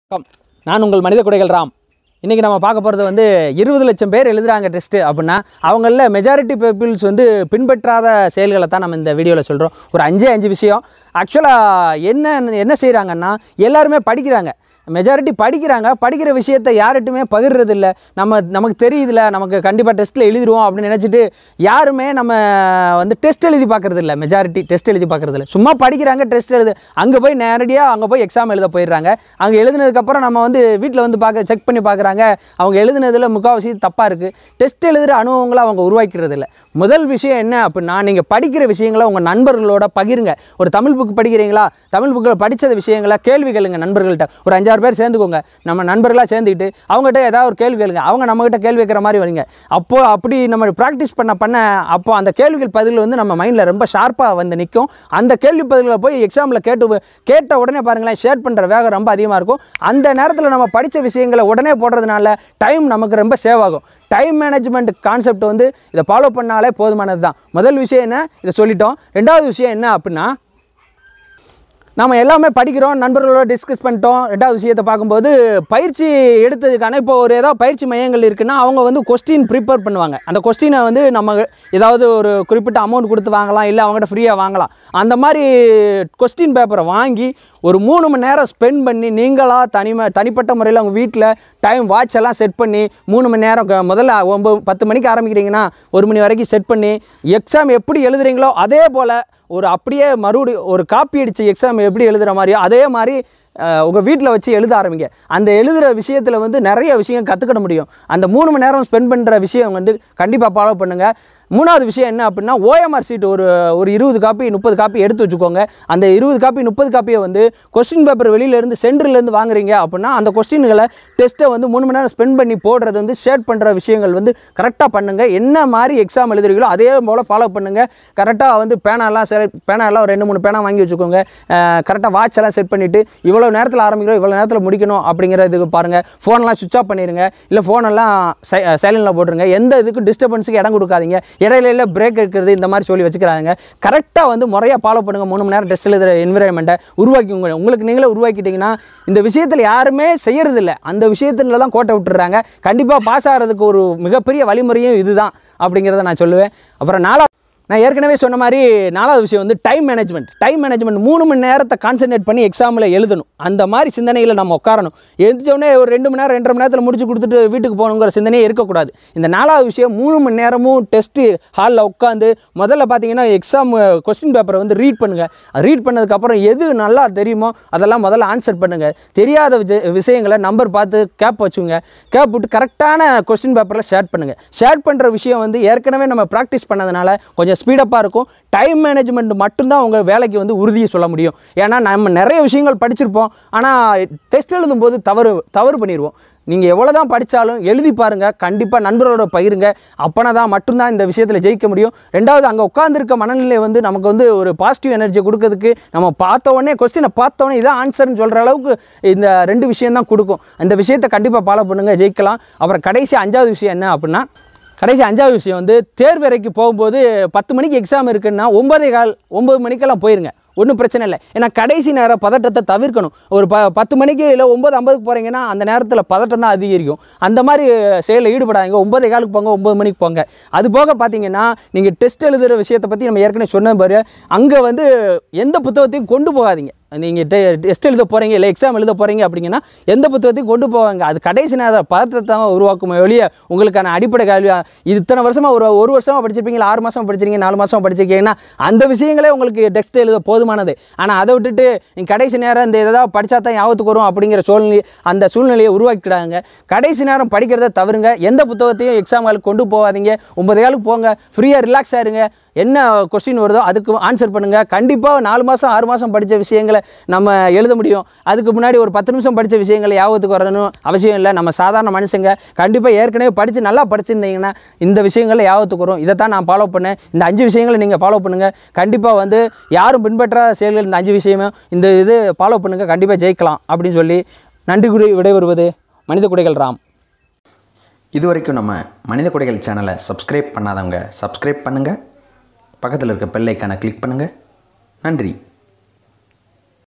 வணக்கம் நான் உங்கள் மனித குடைகள் ராம் இன்றைக்கி நம்ம பார்க்க போகிறது வந்து இருபது லட்சம் பேர் எழுதுகிறாங்க டெஸ்ட்டு அப்படின்னா அவங்களில் மெஜாரிட்டி பீப்புள்ஸ் வந்து பின்பற்றாத செயல்களை தான் நம்ம இந்த வீடியோவில் சொல்கிறோம் ஒரு அஞ்சே அஞ்சு விஷயம் ஆக்சுவலாக என்ன என்ன செய்கிறாங்கன்னா எல்லாருமே படிக்கிறாங்க மெஜாரிட்டி படிக்கிறாங்க படிக்கிற விஷயத்தை யார்கிட்டுமே பகிர்றது இல்லை நம்ம நமக்கு தெரியுதுல நமக்கு கண்டிப்பாக டெஸ்ட்டில் எழுதிடுவோம் அப்படின்னு நினச்சிட்டு யாருமே நம்ம வந்து டெஸ்ட் எழுதி பார்க்குறது இல்லை மெஜாரிட்டி டெஸ்ட் எழுதி பார்க்குறது இல்லை சும்மா படிக்கிறாங்க டெஸ்ட் எழுது அங்கே போய் நேரடியாக அங்கே போய் எக்ஸாம் எழுத போயிடுறாங்க அங்கே எழுதுனதுக்கப்புறம் நம்ம வந்து வீட்டில் வந்து பார்க்க செக் பண்ணி பார்க்குறாங்க அவங்க எழுதுனதில் முக்கால்வாசி தப்பாக இருக்குது டெஸ்ட் எழுதுகிற அனுபவங்களை அவங்க உருவாக்கிறது இல்லை முதல் விஷயம் என்ன அப்படின்னா நீங்கள் படிக்கிற விஷயங்களை உங்கள் நண்பர்களோட பகிருங்க ஒரு தமிழ் புக் படிக்கிறீங்களா தமிழ் புக்கில் படித்த விஷயங்களை கேள்வி கேளுங்க நண்பர்கள்ட்ட ஒரு அஞ்சாறு பேர் சேர்ந்துக்கோங்க நம்ம நண்பர்களாக சேர்ந்துக்கிட்டு அவங்ககிட்ட ஏதாவது ஒரு கேள்வி கேளுங்க அவங்க நம்மகிட்ட கேள்வி கேட்குற மாதிரி வரீங்க அப்போது அப்படி நம்ம ப்ராக்டிஸ் பண்ண பண்ண அப்போ அந்த கேள்விகள் பதில் வந்து நம்ம மைண்டில் ரொம்ப ஷார்ப்பாக வந்து நிற்கும் அந்த கேள்வி பதில்களை போய் எக்ஸாமில் கேட்டு கேட்ட உடனே பாருங்களேன் ஷேர் பண்ணுற வேகம் ரொம்ப அதிகமாக இருக்கும் அந்த நேரத்தில் நம்ம படித்த விஷயங்களை உடனே போடுறதுனால டைம் நமக்கு ரொம்ப சேவ் ஆகும் டைம் மேனேஜ்மெண்ட் கான்செப்ட் வந்து இதை ஃபாலோ பண்ணாலே போதுமானது தான் முதல் விஷயம் என்ன இதை சொல்லிட்டோம் ரெண்டாவது விஷயம் என்ன அப்படின்னா நம்ம எல்லாமே படிக்கிறோம் நண்பர்களோட டிஸ்கஸ் பண்ணிட்டோம் ரெண்டாவது விஷயத்தை பார்க்கும்போது பயிற்சி எடுத்ததுக்கான இப்போ ஒரு ஏதாவது பயிற்சி மையங்கள் இருக்குன்னா அவங்க வந்து கொஸ்டின் ப்ரிப்பேர் பண்ணுவாங்க அந்த கொஸ்டினை வந்து நம்ம ஏதாவது ஒரு குறிப்பிட்ட அமௌண்ட் கொடுத்து வாங்கலாம் இல்லை அவங்ககிட்ட ஃப்ரீயாக வாங்கலாம் அந்த மாதிரி கொஸ்டின் பேப்பரை வாங்கி ஒரு மூணு மணி நேரம் ஸ்பெண்ட் பண்ணி நீங்களாக தனிமை தனிப்பட்ட முறையில் உங்கள் வீட்டில் டைம் வாட்ச் எல்லாம் செட் பண்ணி மூணு மணி நேரம் க- முதல்ல ஒம்பது பத்து மணிக்கு ஆரம்பிக்கிறீங்கன்னா ஒரு மணி வரைக்கும் செட் பண்ணி எக்ஸாம் எப்படி எழுதுறீங்களோ அதே போல் ஒரு அப்படியே மறுபடி ஒரு காப்பி அடித்த எக்ஸாம் எப்படி எழுதுகிற மாதிரியோ அதே மாதிரி உங்கள் வீட்டில் வச்சு எழுத ஆரம்பிங்க அந்த எழுதுகிற விஷயத்தில் வந்து நிறைய விஷயம் கற்றுக்கிட முடியும் அந்த மூணு மணி நேரம் ஸ்பெண்ட் பண்ணுற விஷயம் வந்து கண்டிப்பாக ஃபாலோ பண்ணுங்கள் மூணாவது விஷயம் என்ன அப்படின்னா ஓஎம்ஆர் சீட் ஒரு ஒரு இருபது காப்பி முப்பது காப்பி எடுத்து வச்சுக்கோங்க அந்த இருபது காப்பி முப்பது காப்பியை வந்து கொஸ்டின் பேப்பர் வெளியிலேருந்து சென்டர்லேருந்து வாங்குறீங்க அப்படின்னா அந்த கொஸ்டின்களை டெஸ்ட்டை வந்து மூணு மணி நேரம் ஸ்பெண்ட் பண்ணி போடுறது வந்து ஷேர் பண்ணுற விஷயங்கள் வந்து கரெக்டாக பண்ணுங்கள் என்ன மாதிரி எக்ஸாம் எழுதுறீங்களோ அதே போல் ஃபாலோ பண்ணுங்கள் கரெக்டாக வந்து பேனாலாம் செலக்ட் பேனாலாம் ஒரு ரெண்டு மூணு பேனா வாங்கி வச்சுக்கோங்க கரெக்டாக வாட்ச் எல்லாம் செட் பண்ணிவிட்டு இவ்வளோ நேரத்தில் ஆரம்பிக்கிறோம் இவ்வளோ நேரத்தில் முடிக்கணும் அப்படிங்கிற இதுக்கு பாருங்கள் ஃபோனெல்லாம் சுவிச் ஆஃப் பண்ணிடுங்க இல்லை ஃபோனெல்லாம் சைலண்டில் போட்டுருங்க எந்த இதுக்கும் டிஸ்டர்பன்ஸுக்கு இடம் கொடுக்காதீங்க இடையில இல்லை பிரேக் எடுக்கிறது இந்த மாதிரி சொல்லி வச்சுக்கிறாங்க கரெக்டாக வந்து முறையாக ஃபாலோ பண்ணுங்கள் மூணு மணி நேரம் டெஸ்ட் எழுதுகிற என்விரான்மெண்ட்டை உருவாக்கி உங்க- உங்களுக்கு நீங்களே உருவாக்கிட்டீங்கன்னா இந்த விஷயத்தில் யாருமே செய்யறதில்ல அந்த விஷயத்துல தான் கோட்டை விட்டுறாங்க கண்டிப்பாக பாஸ் ஆகிறதுக்கு ஒரு மிகப்பெரிய வழிமுறையும் இதுதான் அப்படிங்கிறத நான் சொல்லுவேன் அப்புறம் நாலா நான் ஏற்கனவே சொன்ன மாதிரி நாலாவது விஷயம் வந்து டைம் மேனேஜ்மெண்ட் டைம் மேனேஜ்மெண்ட் மூணு மணி நேரத்தை கான்சென்ட்ரேட் பண்ணி எக்ஸாமில் எழுதணும் அந்த மாதிரி சிந்தனையில் நம்ம உட்காரணும் எழுந்திரிச்ச உடனே ஒரு ரெண்டு மணி நேரம் ரெண்டரை மணி நேரத்தில் முடிச்சு கொடுத்துட்டு வீட்டுக்கு போகணுங்கிற சிந்தனையே இருக்கக்கூடாது இந்த நாலாவது விஷயம் மூணு மணி நேரமும் டெஸ்ட்டு ஹாலில் உட்காந்து முதல்ல பார்த்தீங்கன்னா எக்ஸாம் கொஸ்டின் பேப்பரை வந்து ரீட் பண்ணுங்கள் ரீட் பண்ணதுக்கப்புறம் எது நல்லா தெரியுமோ அதெல்லாம் முதல்ல ஆன்சர் பண்ணுங்கள் தெரியாத விஜ- விஷயங்களை நம்பர் பார்த்து கேப் வச்சுங்க கேப் விட்டு கரெக்டான கொஸ்டின் பேப்பரில் ஷேர் பண்ணுங்கள் ஷேர் பண்ணுற விஷயம் வந்து ஏற்கனவே நம்ம ப்ராக்டிஸ் பண்ணதுனால கொஞ்சம் ஸ்பீடப்பாக இருக்கும் டைம் மேனேஜ்மெண்ட் மட்டும்தான் உங்கள் வேலைக்கு வந்து உறுதியை சொல்ல முடியும் ஏன்னா நம்ம நிறைய விஷயங்கள் படிச்சிருப்போம் ஆனால் டெஸ்ட் எழுதும்போது தவறு தவறு பண்ணிடுவோம் நீங்கள் எவ்வளோ தான் படித்தாலும் எழுதி பாருங்கள் கண்டிப்பாக நண்பரோட பகிருங்க அப்போனா தான் மட்டும்தான் இந்த விஷயத்தில் ஜெயிக்க முடியும் ரெண்டாவது அங்கே உட்காந்துருக்க மனநிலை வந்து நமக்கு வந்து ஒரு பாசிட்டிவ் எனர்ஜி கொடுக்கறதுக்கு நம்ம பார்த்த உடனே கொஸ்டினை பார்த்த உடனே இதான் ஆன்சர்னு சொல்கிற அளவுக்கு இந்த ரெண்டு விஷயம் தான் கொடுக்கும் இந்த விஷயத்தை கண்டிப்பாக ஃபாலோ பண்ணுங்கள் ஜெயிக்கலாம் அப்புறம் கடைசி அஞ்சாவது விஷயம் என்ன அப்படின்னா கடைசி அஞ்சாவது விஷயம் வந்து தேர்வறைக்கு போகும்போது பத்து மணிக்கு எக்ஸாம் இருக்குன்னா ஒன்பதே கால் ஒம்பது மணிக்கெல்லாம் போயிருங்க ஒன்றும் பிரச்சனை இல்லை ஏன்னா கடைசி நேரம் பதட்டத்தை தவிர்க்கணும் ஒரு ப பத்து மணிக்கு இல்லை ஒம்பது ஐம்பதுக்கு போகிறீங்கன்னா அந்த நேரத்தில் பதட்டம் தான் அதிகரிக்கும் அந்த மாதிரி செயலில் ஈடுபடாதீங்க ஒம்பதே காலுக்கு போங்க ஒம்பது மணிக்கு போங்க அது போக பார்த்தீங்கன்னா நீங்கள் டெஸ்ட் எழுதுகிற விஷயத்தை பற்றி நம்ம ஏற்கனவே சொன்ன பாரு அங்கே வந்து எந்த புத்தகத்தையும் கொண்டு போகாதீங்க நீங்கள் டெஸ்ட் எழுத போகிறீங்க இல்லை எக்ஸாம் எழுத போகிறீங்க அப்படிங்கன்னா எந்த புத்தகத்தையும் கொண்டு போவாங்க அது கடைசி நேரம் பதற்றத்தை தான் உருவாக்கும் வெளியே உங்களுக்கான அடிப்படை கல்வி இது இத்தனை வருஷமாக ஒரு ஒரு வருஷமாக படிச்சிருப்பீங்க ஆறு மாதம் படிச்சிருக்கீங்க நாலு மாதம் படிச்சிருக்கீங்கன்னா அந்த விஷயங்களே உங்களுக்கு டெஸ்ட் எழுத போதுமானது ஆனால் அதை விட்டுட்டு நீங்கள் கடைசி நேரம் இந்த ஏதாவது படித்தா தான் ஞாபகத்துக்கு வரும் அப்படிங்கிற சூழ்நிலை அந்த சூழ்நிலையை உருவாக்கிடாங்க கடைசி நேரம் படிக்கிறத தவிருங்க எந்த புத்தகத்தையும் எக்ஸாம் ஹாலுக்கு கொண்டு போகாதீங்க ஒன்பது காலுக்கு போங்க ஃப்ரீயாக ரிலாக்ஸாக இருங்க என்ன கொஸ்டின் வருதோ அதுக்கு ஆன்சர் பண்ணுங்கள் கண்டிப்பாக நாலு மாதம் ஆறு மாதம் படித்த விஷயங்களை நம்ம எழுத முடியும் அதுக்கு முன்னாடி ஒரு பத்து நிமிஷம் படித்த விஷயங்களை ஞாபகத்துக்கு வரணும் அவசியம் இல்லை நம்ம சாதாரண மனுஷங்க கண்டிப்பாக ஏற்கனவே படித்து நல்லா படிச்சிருந்தீங்கன்னா இந்த விஷயங்களை ஞாபகத்துக்கு வரும் இதை தான் நான் ஃபாலோ பண்ணேன் இந்த அஞ்சு விஷயங்களை நீங்கள் ஃபாலோ பண்ணுங்கள் கண்டிப்பாக வந்து யாரும் பின்பற்றாத செயல்கள் இந்த அஞ்சு விஷயமும் இந்த இது ஃபாலோ பண்ணுங்கள் கண்டிப்பாக ஜெயிக்கலாம் அப்படின்னு சொல்லி நன்றி கூறி விடைபெறுவது மனித குடைகள் ராம் இது வரைக்கும் நம்ம மனித குடைகள் சேனலை சப்ஸ்கிரைப் பண்ணாதவங்க சப்ஸ்கிரைப் பண்ணுங்கள் பக்கத்தில் இருக்க பெல் ஐக்கானை கிளிக் பண்ணுங்கள் நன்றி